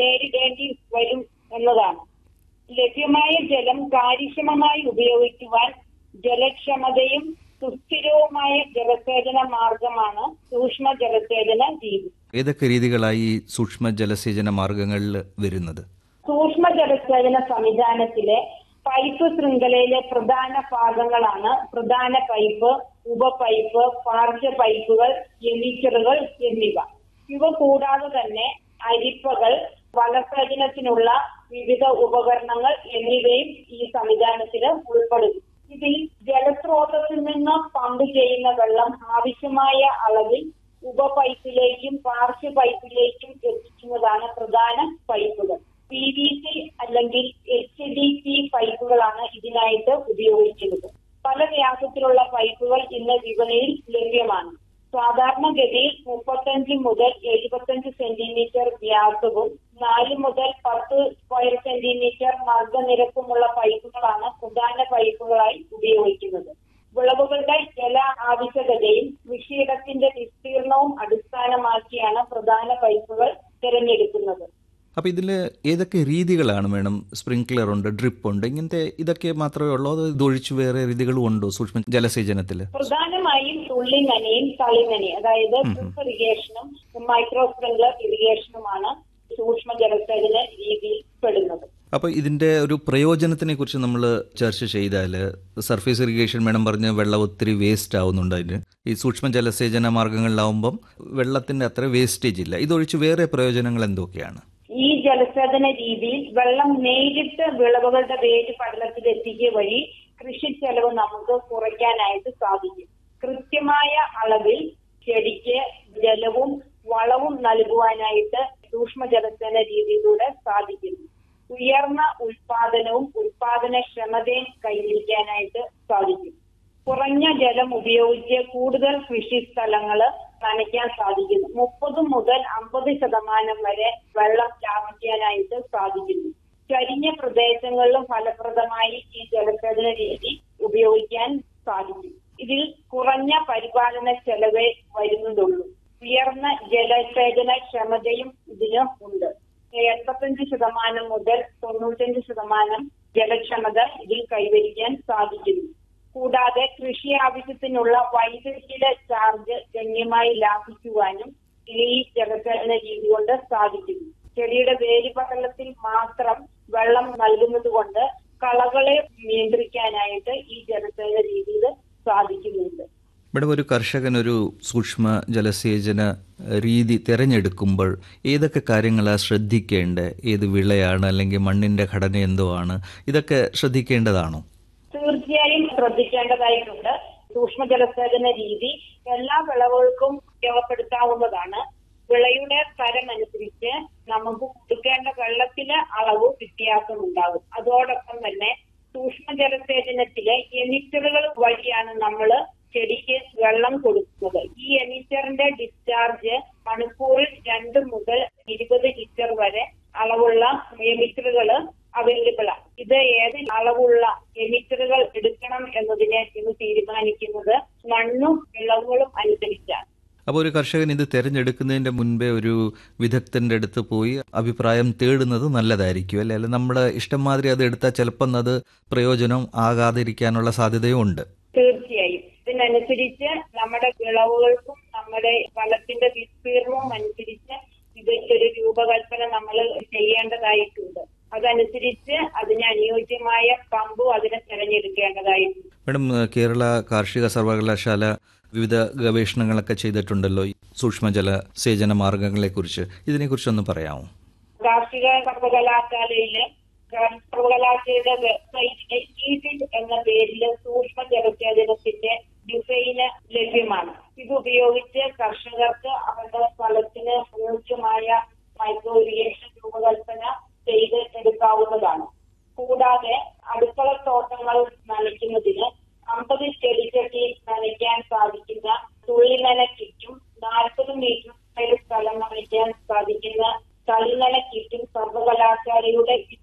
നേരിടേണ്ടി വരും എന്നതാണ് ലഭ്യമായ ജലം കാര്യക്ഷമമായി ഉപയോഗിക്കുവാൻ ജലക്ഷമതയും സുസ്ഥിരവുമായ ജലസേചന മാർഗമാണ് സൂക്ഷ്മ ജലസേചന രീതി ഏതൊക്കെ രീതികളായി ഈ സൂക്ഷ്മ ജലസേചന മാർഗങ്ങളിൽ വരുന്നത് സൂക്ഷ്മ ജലസേചന സംവിധാനത്തിലെ പൈപ്പ് ശൃംഖലയിലെ പ്രധാന ഭാഗങ്ങളാണ് പ്രധാന പൈപ്പ് ഉപപൈപ്പ് പാർശ്വ പൈപ്പുകൾ എമിറ്ററുകൾ എന്നിവ ഇവ കൂടാതെ തന്നെ അരിപ്പകൾ വലസേചനത്തിനുള്ള വിവിധ ഉപകരണങ്ങൾ എന്നിവയും ഈ സംവിധാനത്തിൽ ഉൾപ്പെടുന്നു ഇതിൽ ജലസ്രോതസ്സിൽ നിന്ന് പമ്പ് ചെയ്യുന്ന വെള്ളം ആവശ്യമായ അളവിൽ ഉപപൈപ്പിലേക്കും പാർശ്വ പൈപ്പിലേക്കും എത്തിക്കുന്നതാണ് പ്രധാന പൈപ്പുകൾ പി വി സി അല്ലെങ്കിൽ എച്ച് ഡി പി പൈപ്പുകളാണ് ഇതിനായിട്ട് ഉപയോഗിക്കുന്നത് പല വ്യാസത്തിലുള്ള പൈപ്പുകൾ ഇന്ന് വിപണിയിൽ ലഭ്യമാണ് സാധാരണഗതിയിൽ മുപ്പത്തഞ്ച് മുതൽ എഴുപത്തഞ്ച് സെന്റിമീറ്റർ വ്യാസവും നാല് മുതൽ പത്ത് സ്ക്വയർ സെന്റിമീറ്റർ മർദ്ദനിരക്കുമുള്ള പൈപ്പുകളാണ് പ്രധാന പൈപ്പുകളായി ഉപയോഗിക്കുന്നത് വിളവുകളുടെ ജല ആവശ്യകതയും കൃഷിയിടത്തിന്റെ വിസ്തീർണവും അടിസ്ഥാനമാക്കിയാണ് പ്രധാന പൈപ്പുകൾ തിരഞ്ഞെടുക്കുന്നത് അപ്പൊ ഇതിൽ ഏതൊക്കെ രീതികളാണ് വേണം സ്പ്രിങ്ക്ലർ ഉണ്ട് ഡ്രിപ്പ് ഉണ്ട് ഇങ്ങനത്തെ ഇതൊക്കെ മാത്രമേ ഉള്ളൂ അത് ഇതൊഴിച്ച് വേറെ രീതികളും ഉണ്ടോ സൂക്ഷ്മ ജലസേചനത്തിൽ പ്രധാനമായും തുള്ളിനനയും തളിനനയും അതായത് ഡ്രിപ്പ് ഇറിഗേഷനും മൈക്രോ സ്പ്രിംഗ്ലർ ഇറിഗേഷനുമാണ് സൂക്ഷ്മ ജലസേചന രീതിയിൽ പെടുന്നത് അപ്പോൾ ഇതിന്റെ ഒരു പ്രയോജനത്തിനെ കുറിച്ച് നമ്മൾ ചർച്ച ചെയ്താൽ സർഫേസ് ഇറിഗേഷൻ വേണം പറഞ്ഞ് വെള്ളം ഒത്തിരി വേസ്റ്റ് ആവുന്നുണ്ട് അതിന് ഈ സൂക്ഷ്മ ജലസേചന മാർഗങ്ങളിലാവുമ്പം വെള്ളത്തിന്റെ അത്ര വേസ്റ്റേജ് ഇല്ല ഇതൊഴിച്ച് വേറെ പ്രയോജനങ്ങൾ എന്തൊക്കെയാണ് ഈ ജലസേചന രീതിയിൽ വെള്ളം നേരിട്ട് വിളവുകളുടെ വേര് പടലത്തിൽ എത്തിക്കുക വഴി കൃഷി ചെലവ് നമുക്ക് കുറയ്ക്കാനായിട്ട് സാധിക്കും കൃത്യമായ അളവിൽ ചെടിക്ക് ജലവും വളവും നൽകുവാനായിട്ട് സൂക്ഷ്മ ജലസേന രീതിയിലൂടെ സാധിക്കുന്നു ഉയർന്ന ഉൽപാദനവും ഉൽപാദനക്ഷമതയും കൈവരിക്കാനായിട്ട് സാധിക്കും കുറഞ്ഞ ജലം ഉപയോഗിച്ച് കൂടുതൽ കൃഷി സ്ഥലങ്ങള് നനയ്ക്കാൻ സാധിക്കുന്നു മുപ്പത് മുതൽ അമ്പത് ശതമാനം വരെ വെള്ളം ലാഭിക്കാനായിട്ട് സാധിക്കുന്നു ചരിഞ്ഞ പ്രദേശങ്ങളിലും ഫലപ്രദമായി ഈ ജലസേചന രീതി ഉപയോഗിക്കാൻ സാധിക്കും ഇതിൽ കുറഞ്ഞ പരിപാലന ചെലവേ വരുന്നതുള്ളൂ ഉയർന്ന ജലസേചന ക്ഷമതയും ഇതിന് ഉണ്ട് എൺപത്തഞ്ച് ശതമാനം മുതൽ തൊണ്ണൂറ്റഞ്ച് ശതമാനം ജലക്ഷമത ഇതിൽ കൈവരിക്കാൻ സാധിക്കുന്നു കൂടാതെ കൃഷി ആവശ്യത്തിനുള്ള വൈദ്യുതിയുടെ ചാർജ് ഗണ്യമായി ലാഭിക്കുവാനും ഈ ജലസേചന രീതി കൊണ്ട് സാധിക്കുന്നു ചെടിയുടെ വേലിപടലത്തിൽ മാത്രം വെള്ളം നൽകുന്നത് കൊണ്ട് കളകളെ നിയന്ത്രിക്കാനായിട്ട് ഈ ജലസേചന രീതിയിൽ സാധിക്കുന്നുണ്ട് ഇവിടെ ഒരു കർഷകൻ ഒരു സൂക്ഷ്മ ജലസേചന രീതി തിരഞ്ഞെടുക്കുമ്പോൾ ഏതൊക്കെ കാര്യങ്ങളാണ് ശ്രദ്ധിക്കേണ്ടത് ഏത് വിളയാണ് അല്ലെങ്കിൽ മണ്ണിന്റെ ഘടന എന്തോ ആണ് ഇതൊക്കെ ശ്രദ്ധിക്കേണ്ടതാണോ തീർച്ചയായും ശ്രദ്ധിക്കേണ്ടതായിട്ടുണ്ട് സൂക്ഷ്മ ജലസേചന രീതി എല്ലാ വിളവുകൾക്കും ഉപയോഗപ്പെടുത്താവുന്നതാണ് വിളയുടെ തരം അനുസരിച്ച് നമുക്ക് കൊടുക്കേണ്ട വെള്ളത്തിലെ അളവ് വ്യത്യാസമുണ്ടാകും അതോടൊപ്പം തന്നെ സൂക്ഷ്മ ജലസേചനത്തിലെ എമിറ്ററുകൾ വഴിയാണ് നമ്മൾ ചെടിക്ക് വെള്ളം കൊടുക്കുന്നത് ഈ എമിറ്ററിന്റെ ഡിസ്ചാർജ് മണിക്കൂറിൽ രണ്ട് മുതൽ ഇരുപത് ലിറ്റർ വരെ അളവുള്ള എമിറ്ററുകൾ അവൈലബിൾ ആണ് ഇത് ഏത് അളവുള്ള എമിറ്ററുകൾ എടുക്കണം എന്നതിനെ ഇന്ന് തീരുമാനിക്കുന്നത് മണ്ണും വിളവുകളും അനുസരിച്ചാണ് അപ്പോൾ ഒരു കർഷകൻ ഇത് തിരഞ്ഞെടുക്കുന്നതിന്റെ മുൻപേ ഒരു വിദഗ്ധന്റെ അടുത്ത് പോയി അഭിപ്രായം തേടുന്നത് നല്ലതായിരിക്കും അല്ലെ അല്ലെ നമ്മുടെ ഇഷ്ടം മാതിരി അത് എടുത്താൽ ചിലപ്പം അത് പ്രയോജനം ആകാതിരിക്കാനുള്ള സാധ്യതയും ഉണ്ട് തീർച്ചയായും ഇതിനനുസരിച്ച് നമ്മുടെ വിളവുകൾക്കും നമ്മുടെ ഫലത്തിന്റെ വിസ്തീർണവും അനുസരിച്ച് ഇതിന്റെ ഒരു രൂപകൽപ്പന നമ്മൾ ചെയ്യേണ്ടതായിട്ടുണ്ട് അതനുസരിച്ച് അതിന് അനുയോജ്യമായ പമ്പും അതിനെ തിരഞ്ഞെടുക്കേണ്ടതായിട്ടുണ്ട് മാഡം കേരള കാർഷിക സർവകലാശാല വിവിധ ഗവേഷണങ്ങളൊക്കെ ചെയ്തിട്ടുണ്ടല്ലോ ഈ സൂക്ഷ്മജല സേചന മാർഗങ്ങളെക്കുറിച്ച് ഇതിനെക്കുറിച്ചൊന്ന് പറയാമോ കാർഷിക സർവകലാശാലയിലെ സർവകലാശാലയുടെ വെബ്സൈറ്റിലെ ഈഡിഡ് എന്ന പേരിൽ സൂക്ഷ്മ ജലസേചനത്തിന്റെ ഡിസൈന് ലഭ്യമാണ് ഇത് ഉപയോഗിച്ച് കർഷകർക്ക് അവരുടെ സ്ഥലത്തിന് അനുയോജ്യമായ മൈക്രോ ഇറിഗേഷൻ രൂപകൽപ്പന ചെയ്ത് എടുക്കാവുന്നതാണ് കൂടാതെ അടുക്കള തോട്ടങ്ങൾ നനയ്ക്കുന്നതിന് അമ്പത് ചെടിച്ചട്ടി നനയ്ക്കാൻ സാധിക്കുന്ന തുള്ളിനന കിറ്റും നാൽപ്പത് മീറ്റർ സ്ഥലം നനയ്ക്കാൻ സാധിക്കുന്ന തളിനന കിറ്റും സർവകലാശാലയുടെ